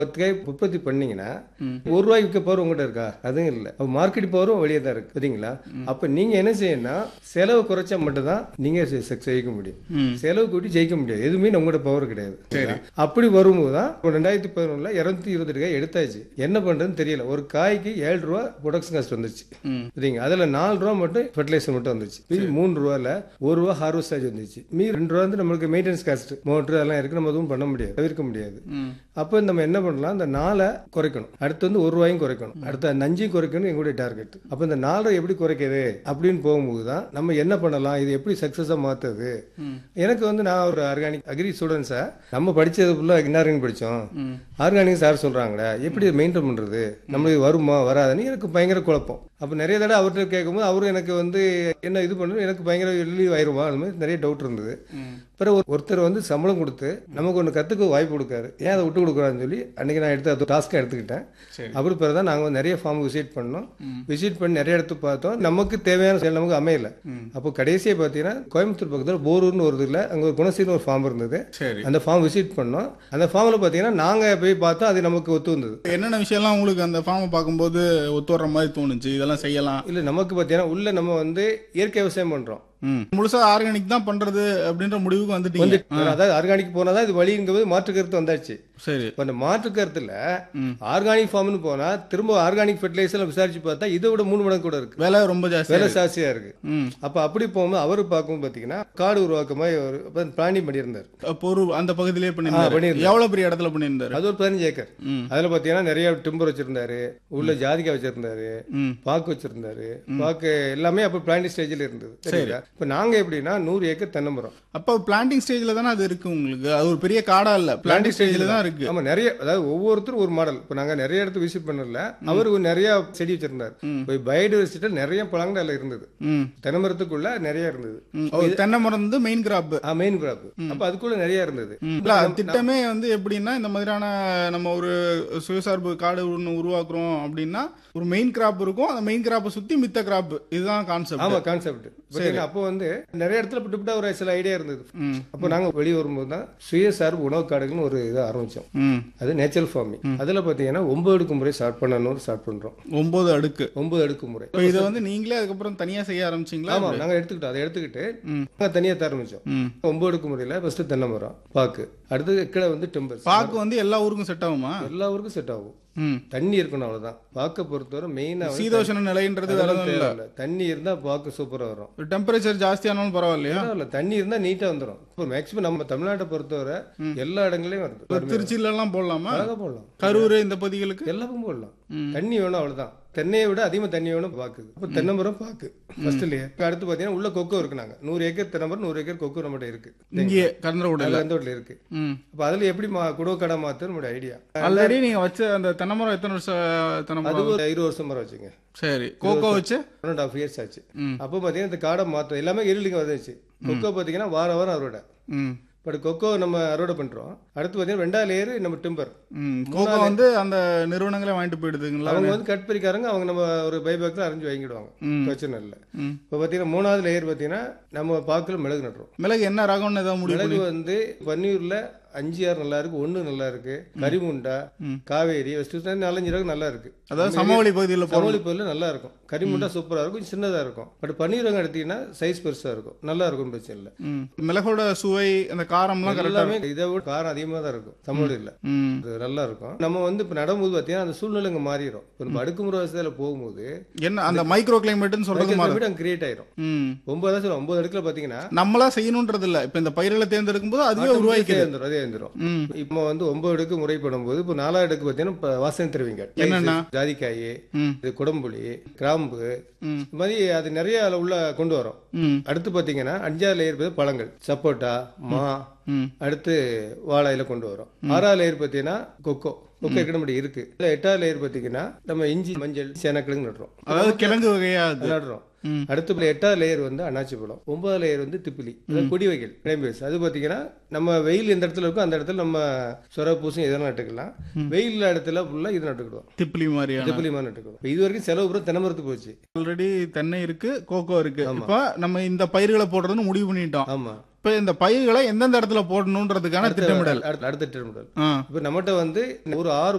பத்து காய் உற்பத்தி பண்ணீங்கன்னா ஒரு ரூபாய்க்கு விற்க பவர் உங்கள்கிட்ட இருக்கா அதுவும் இல்லை மார்க்கெட் பவரும் வெளியே தான் இருக்கு சரிங்களா அப்ப நீங்க என்ன செய்யணும்னா செலவு குறைச்சா மட்டும்தான் நீங்க செ- செ- ஜெயிக்க முடியும் செலவு கூட்டி ஜெயிக்க முடியாது எதுவுமே உங்களோட பவர் கிடையாது சரிங்களா? அப்படி வரும்போது தான் இப்போ ரெண்டாயிரத்தி பதினொன்றுல இரநூத்தி இருபது காய் எடுத்தாச்சு என்ன பண்றதுன்னு தெரியல ஒரு காய்க்கு ஏழு ரூபா ப்ரொடக்ஷன் காஸ்ட் வந்துச்சு சரிங்க அதுல நாலு ரூபா மட்டும் ஃபெர்டிலைசர் மட்டும் வந்துச்சு மீதி மூணு ரூபால ஒரு ரூபா ஹார்வெஸ்ட் சார்ஜ் வந்துச்சு மீதி ரெண்டு ரூபா வந்து நம்மளுக்கு மெயின்டெனன்ஸ் காஸ்ட் மோட்டர் அதெல்லாம் இருக்கு நம்ம எதுவும் பண்ண முடியாது தவிர்க்க முடியாது அப்போ நம்ம என்ன பண்ணலாம் இந்த நாலை குறைக்கணும் அடுத்து வந்து ஒரு ரூபாயும் குறைக்கணும் அடுத்து அந்த அஞ்சையும் குறைக்கணும் எங்களுடைய டார்கெட் அப்போ இந்த நாலை எப்படி குறைக்கிறது அப்படின்னு போகும்போது தான் நம்ம என்ன பண்ணலாம் இது எப்படி சக்ஸஸாக மாற்றுது எனக்கு வந்து நான் ஒரு ஆர்கானிக் அக்ரி ஸ்டூடெண்ட்ஸை நம்ம படிச்சது ஃபுல்லாக இன்னார்கானிக் படித்தோம் ஆர்கானிக் சார் சொல்கிறாங்களே எப்படி மெயின்டைன் பண்ணுறது நம்மளுக்கு வருமா வராதுன்னு எனக்கு பயங்கர குழப்பம் அப்போ நிறைய தடவை அவர்கிட்ட கேட்கும்போது அவரும் எனக்கு வந்து என்ன இது பண்ணணும் எனக்கு பயங்கர எள்ளி ஆயிருமா அது மாதிரி நிறைய டவுட் இருந்தது பிறகு ஒரு- ஒருத்தர் வந்து சம்பளம் கொடுத்து நமக்கு ஒன்று கற்றுக்க வாய்ப்பு கொடுக்காரு ஏன் அதை விட்டு கொடுக்குறான்னு சொல்லி அன்னைக்கு நான் எடுத்து அது டாஸ்க்காக எடுத்துக்கிட்டேன் அப்புறம் பிறகு தான் நாங்கள் நிறைய ஃபார்ம் விசிட் பண்ணோம் விசிட் பண்ணி நிறைய இடத்து பார்த்தோம் நமக்கு தேவையான செயல் நமக்கு அமையல அப்போ கடைசியாக பார்த்தீங்கன்னா கோயம்புத்தூர் பக்கத்தில் போரூர்னு ஒரு இதில் அங்கே ஒரு குணசீர்னு ஒரு ஃபார்ம் இருந்தது சரி அந்த ஃபார்ம் விசிட் பண்ணோம் அந்த ஃபார்மில் பார்த்தீங்கன்னா நாங்கள் போய் பார்த்தோம் அது நமக்கு ஒத்து வந்தது என்னென்ன விஷயம்லாம் உங்களுக்கு அந்த ஃபார்மை பார்க்கும்போது ஒத்து வர்ற மாதிரி தோணுச்சு இதெல்லாம் செய்யலாம் இல்லை நமக்கு பார்த்தீங்கன்னா உள்ள நம்ம வந்து இயற்கை விவசாயம் பண்ணுறோம் ம் முழுசா ஆர்கானிக் தான் பண்றது அப்படின்ற முடிவுக்கு வந்து வந்துட்டீங்க அதாவது ஆர்கானிக் போனால் தான் இது வழிங்கிறது மாற்று கருத்து வந்தாச்சு சரி இப்போ அந்த மாற்று கருத்துல ஆர்கானிக் ஃபார்ம்னு போனா திரும்ப ஆர்கானிக் ஃபெர்டிலைசர் விசாரிச்சு பார்த்தா இதை விட மூணு மடங்கு கூட இருக்கு விலை ரொம்ப ஜாஸ்தி விலை ஜாஸ்தியா இருக்கு ம் அப்ப அப்படி போகும்போது அவரு பார்க்கும்போது பாத்தீங்கன்னா காடு உருவாக்கமாய் ஒரு பிளானிங் பண்ணியிருந்தார் பொரு அந்த பகுதியிலே பண்ணியிருந்தாரு பண்ணியிருந்தாரு. எவ்வளவு பெரிய இடத்துல பண்ணியிருந்தாரு அது ஒரு பதினஞ்சு ஏக்கர் ம். அதுல பாத்தீங்கன்னா நிறைய டிம்பர் வச்சிருந்தாரு உள்ள ஜாதிக்காய் வச்சிருந்தாரு ம் பாக்கு வச்சிருந்தாரு பாக்கு எல்லாமே அப்ப பிளானிங் ஸ்டேஜ்ல இருந்தது சரிங்களா இப்ப நாங்க எப்படின்னா நூறு ஏக்கர் தென்னமரம் அப்போ பிளான்டிங் ஸ்டேஜ்ல தானே அது இருக்கு உங்களுக்கு அது ஒரு பெரிய காடா இல்ல பிளான்டிங் ஸ்டேஜ்ல தான் இருக்கு ஆமா நிறைய அதாவது ஒவ்வொருத்தரும் ஒரு மாடல் இப்ப நாங்க நிறைய இடத்துக்கு விசிட் பண்ணல அவரு நிறைய செடி வச்சிருந்தாரு இப்போ பயோடைவர்சிட்டியில் நிறைய பழங்கள் அதுல இருந்தது ம் தென்னமரத்துக்குள்ள நிறைய இருந்தது ம். ஓ, தென்னை மரம் வந்து மெயின் கிராப் மெயின் கிராப் அப்ப அதுக்குள்ள நிறைய இருந்தது இல்ல அது திட்டமே வந்து எப்படின்னா இந்த மாதிரியான நம்ம ஒரு சுயசார்பு காடு ஒன்று உருவாக்குறோம் அப்படின்னா ஒரு மெயின் கிராப் இருக்கும் அந்த மெயின் கிராப்பை சுத்தி மித்த கிராப் இதுதான் கான்செப்ட் ஆமா கான்செப்ட் அப்போ வந்து நிறைய இடத்துல விட்டு ஒரு சில ஐடியா இருந்தது ம். அப்போ நாங்க வெளியே வரும்போது தான் சுயசார்பு உணவு காடுகள்னு ஒரு இதை ஆரம்பிச்சோம் ம் அது நேச்சுரல் ஃபார்மிங் அதுல பாத்தீங்கன்னா ஒன்பது அடுக்கு முறை ஸ்டார்ட் பண்ணணும்னு ஸ்டார்ட் பண்றோம் ஒன்பது அடுக்கு ஒன்பது அடுக்கு முறை இப்போ இதை வந்து நீங்களே அதுக்கப்புறம் தனியா செய்ய ஆரம்பிச்சீங்களா ஆமா நாங்க எடுத்துக்கிட்டோம் அதை எடுத்துக்கிட்டு ம். நாங்க தனியா தர ஆரம்பிச்சோம் ம் ஒன்பது அடுக்கு முறையில ஃபர்ஸ்ட் தென்னை மரம் பாக்கு அடுத்தது கீழே வந்து டிம்பர் பாக்கு வந்து எல்லா ஊருக்கும் செட் ஆகுமா எல்லா ஊருக்கும் செட் ஆகும் ம் தண்ணி இருக்கணும் அவ்வளவுதான் பாக்க பொறுத்தவரை மெயினா சீதோஷண நிலைன்றது வேற எதுவும் இல்ல தேவையில்ல தண்ணி இருந்தா பாக்கு சூப்பரா வரும் டெம்பரேச்சர் ஜாஸ்தியானாலும் பரவாயில்லையா பரவாயில்ல தண்ணி இருந்தா நீட்டா வந்துடும் இப்போ மேக்ஸிமம் நம்ம தமிழ்நாட்டை பொறுத்தவரை எல்லா இடங்களையும் வருது இப்போ திருச்சியில எல்லாம் போடலாமா அழகா போடலாம் கரூர் இந்த பகுதிகளுக்கு எல்லாருக்கும் போடலாம் தண்ணி வேணும் அவ்வளவுதான் தென்னையை விட அதிகமா தண்ணி வேணும் பாக்கு அப்போ தென்னை மரம் பாக்கு ஃபர்ஸ்ட்லயே அடுத்து பாத்தீங்கன்னா உள்ள கொக்கோ இருக்கு நாங்க நூறு ஏக்கர் தென்னை மரம் நூறு ஏக்கர் கொக்கோ நம்மகிட்ட இருக்கு இங்கேயே கந்தரகுடியில் அதுல அந்த வீட்டுல இருக்கு ம் அப்ப அதுல எப்படி மா குடோ கடை மாத்து நம்மளுடைய ஐடியா ஆல்ரெடி நீங்க வச்ச அந்த தென்னை மரம் எத்தனை வருஷம் தென்னை அது மரம் ஒரு இருபது வருஷம் மரம் வச்சுங்க சரி கோகோ வச்சு ஒன் அண்ட் ஆஃப் இயர்ஸ் ஆச்சு ம். அப்போ பாத்தீங்கன்னா இந்த காடை மாத்தம் எல்லாமே இருளிங்க வந்துச்சு கொக்கோ பாத்தீங்கன்னா வாரம் வாரம் அறுவடை ம் பட் கொக்கோ நம்ம அறுவடை பண்றோம் அடுத்து பாத்தீங்கன்னா ரெண்டாவது லேயர் நம்ம டிம்பர் ம் கோகோ வந்து அந்த நிறுவனங்களே வாங்கிட்டு போயிடுதுங்களா அவங்க வந்து கட் பறிக்காரங்க அவங்க நம்ம ஒரு பைபேக்ல அரைஞ்சு வாங்கிடுவாங்க ம். பிரச்சனை இல்லை ம் இப்போ பார்த்தீங்கன்னா மூணாவது லேயர் பார்த்தீங்கன்னா நம்ம பாக்கில் மிளகு நடுறோம் மிளகு என்ன ரகம்னு ஏதாவது முடிவு மிளகு வந்து பன்னீர்ல அஞ்சு ஆறு நல்லா இருக்கு ஒன்று நல்லா இருக்கு கரிமுண்டா ம். காவேரி வெஸ்ட் நாலஞ்சு ரகம் நல்லா இருக்கு அதாவது சமவெளி பகுதியில் போகிறோம் சமோலி பொருள் நல்லா இருக்கும் கரிமுண்டா சூப்பரா இருக்கும் கொஞ்சம் சின்னதா இருக்கும் பட் பன்னீர் ரகம் எடுத்தீங்கன்னா சைஸ் பெருசா இருக்கும் நல்லா இருக்கும் பிரச்சனை இல்லை ம் மிளகோட சுவை அந்த காரம்லாம் கரெக்டாக எல்லாமே இதை விட காரம் அதிகமாக தான் இருக்கும் சமோலியில் ம் இது நல்லா இருக்கும் நம்ம வந்து இப்போ நடும்போது பார்த்தீங்கன்னா அந்த சூழ்நிலை இங்கே மாறிடும் இப்போ நம்ம அடுக்குமுறை வசதியில் போகும்போது என்ன அந்த மைக்ரோ கிளைமேட்னு சொல்றது மாதிரி அங்கே கிரியேட் ஆயிரும் ம் ஒன்பது தான் சொல்லுவோம் ஒன்பது அடுக்கில் பார்த்தீங்கன்னா நம்மளா செய்யணுன்றது இல்ல இப்ப இந்த பயிர்களை தேர்ந்தெடுக்கும் போது அதுவே அதே உருவாக்கிது வந்துடும் அதே வந்துடும் ம் இப்போ வந்து ஒன்பது அடுக்கு முறை பண்ணும்போது இப்போ நாலாவது அடுக்கு பார்த்தீங்கன்னா இப்போ வாசனை தருவீங்க என்னென்ன? ஜாதிக்காய் ம் இது குடம்புளி கிராம்பு ம் இது மாதிரி அது நிறைய அதுல உள்ள கொண்டு வரோம் ம் அடுத்து பார்த்தீங்கன்னா அஞ்சாவது லேயர் பார்த்து பழங்கள் சப்போட்டா மா ம் அடுத்து வாழையில கொண்டு வரோம் ஆறாவது லேயர் பார்த்தீங்கன்னா கொக்கோ கொக்கோ எக்கனம்படி இருக்கு இதுல எட்டாவது லேயர் பார்த்தீங்கன்னா நம்ம இஞ்சி மஞ்சள் சேனக்கிழங்கு நடுறோம் அதாவது கிழங்கு வகையா அது நடுறோம் ம். அடுத்த எட்டாவது லேயர் வந்து அண்ணாச்சி பழம் ஒன்பதாவது லேயர் வந்து திப்பிலி அதாவது கொடி வகைகள் கிளைம்பேஸ் அது பார்த்தீங்கன்னா நம்ம வெயில் எந்த இடத்துல இருக்கோ அந்த இடத்துல நம்ம சொர பூசம் எதனா நட்டுக்கலாம் வெயில் இல்லாத இடத்துல ஃபுல்லாக இது நட்டுக்கிடுவோம் திப்பிலி மாதிரியான திப்பிலி மாதிரி நட்டுக்கிடுவோம் இப்ப இது வரைக்கும் செலவு பூரா தென்னமரத்து போச்சு ஆல்ரெடி தென்னை இருக்கு கோகோ இருக்கு இப்ப நம்ம இந்த பயிர்களை போடுறதுன்னு முடிவு பண்ணிட்டோம் ஆமா இப்ப இந்த பயிர்களை எந்தெந்த இடத்துல போடணுன்றதுக்கான திட்டமிடல் அடுத்த அடுத்த திட்டமிடல் ஆ இப்போ நம்மகிட்ட வந்து ஒரு ஆறு